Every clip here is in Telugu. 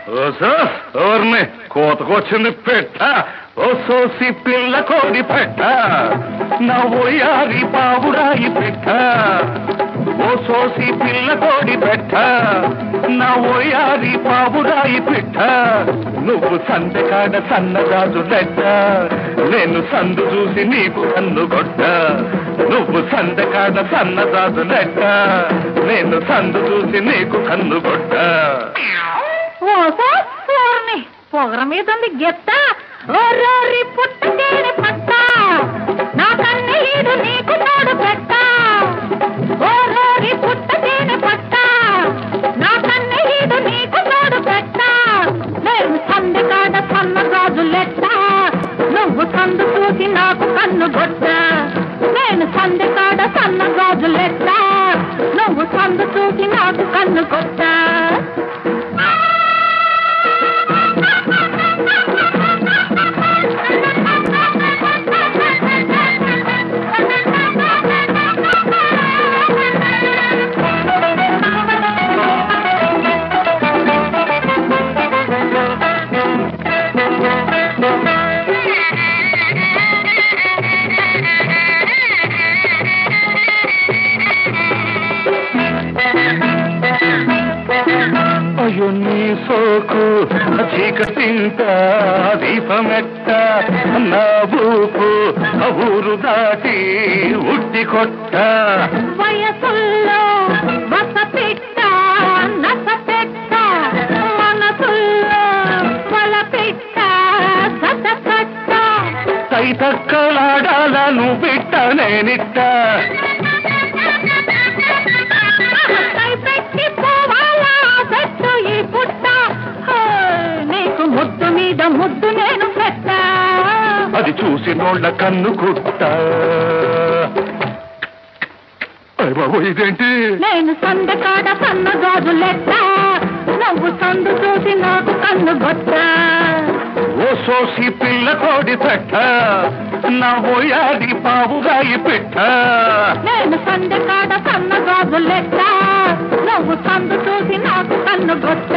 ఓసో ఎవరిని కోతకొచ్చింది పెట్ట ఓ సోసి పిల్ల కోడి పెట్ట నా ఓయారి పావురాయి పెట్ట ఓ సోసి పిల్ల కోడి పెట్ట నా ఓయారి పావురాయి పెట్ట నువ్వు సందకాడ సన్నగాజు లెట్ట నేను సందు చూసి నీకు కన్ను కొట్ట నువ్వు సందకాడ సన్నగాజు లెట్ట నేను సందు చూసి నీకు కన్ను కొట్ట ఓసో ఊరిని పొగర మీద ఉంది గెత్త ఓరోరి పుట్టకేని పట్ట నా కన్నీడు నీకు తోడు పెట్ట ఓరోరి పుట్టకేని పట్ట నా కన్నీడు నీకు తోడు పెట్ట నేను సందకాడ సన్న గాజులెట్ట నువ్వు సందు చూసి నాకు కన్ను గొట్ట నేను సందకాడ సన్న గాజులెట్ట నువ్వు సందు చూసి నాకు కన్ను కొట్ట అయ్యో నీ సోకు చీకటింట దీపమెట్ట నా ఊపు ఆ ఊరు దాటి ఉట్టి కొట్ట వయసుల్లో వస పెట్ట నస పెట్ట మనసుల్లో వల పెట్ట సత కట్ట తైతక్కలాడాలను బిట్ట నేనిట్ట కై పెట్టి పోవాలా పెట్టు ఈ పుట్ట హే, నీకు ముద్దు మీద ముద్దు నేను పెట్ట అది చూసి నోళ్ళ కన్ను కుట్ట అయ్య బాబు ఇదేంటి నేను సందకాడ సన్న గాజులెట్ట నువ్వు సందు చూసి నాకు కన్ను గొట్ట ఓ సోసి పిల్ల కోడి పెట్ట నా ఓయాది పావుగాయి పెట్ట నేను సందకాడ సన్న గాజులెట్ట నువ్వు సందు చూసి నాకు కన్ను గొట్ట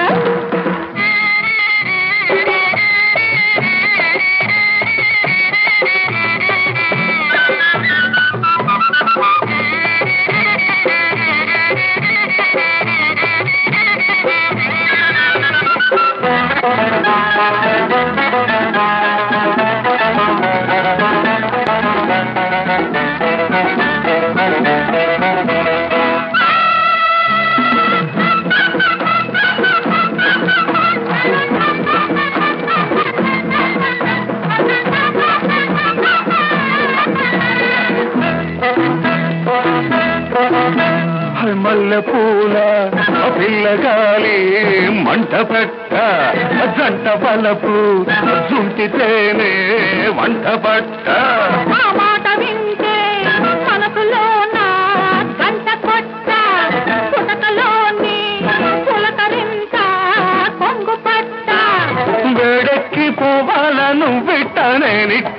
మల్లె పూల పిల్లగాలి మంట పెట్ట జంట బలపు జుంటితేనే వంట పట్ట ఆ మాట వింటే మనసులోన గంట కొట్ట పుటకలోని పులకరింత కొంగు పట్ట వేడెక్కి పోవాలను బిట్ట నేనిట్ట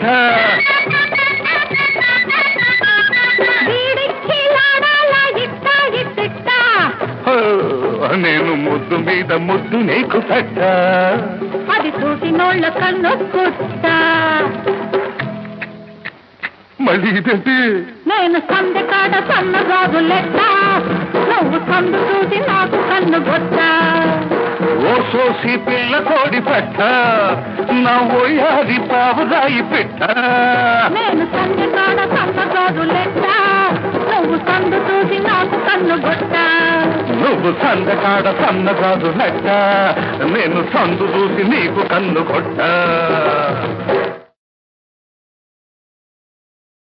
వీడికి లాడాల ఇట్ట ఇట్టిట్ట ఓ, నేను ముద్దు మీద ముద్దు నీకు పెట్ట అది చూసి నోళ్ళ కన్ను కుట్ట మళ్ళీ ఇదేంటి నేను సందకాడ సన్నగాజు లెక్క నువ్వు సందు చూసి నాకు కన్ను గొట్ట ఓ సోసి పిల్ల కోడి పెట్ట నా ఓయాది పావుదాయి పెట్ట నేను సందకాడ సన్నగాజు లెక్క నువ్వు సందు చూసి నాకు కన్ను గొట్ట నువ్వు సందకాడ సన్నగాదు లెక్క నేను సందు చూసి నీకు కన్ను కొట్ట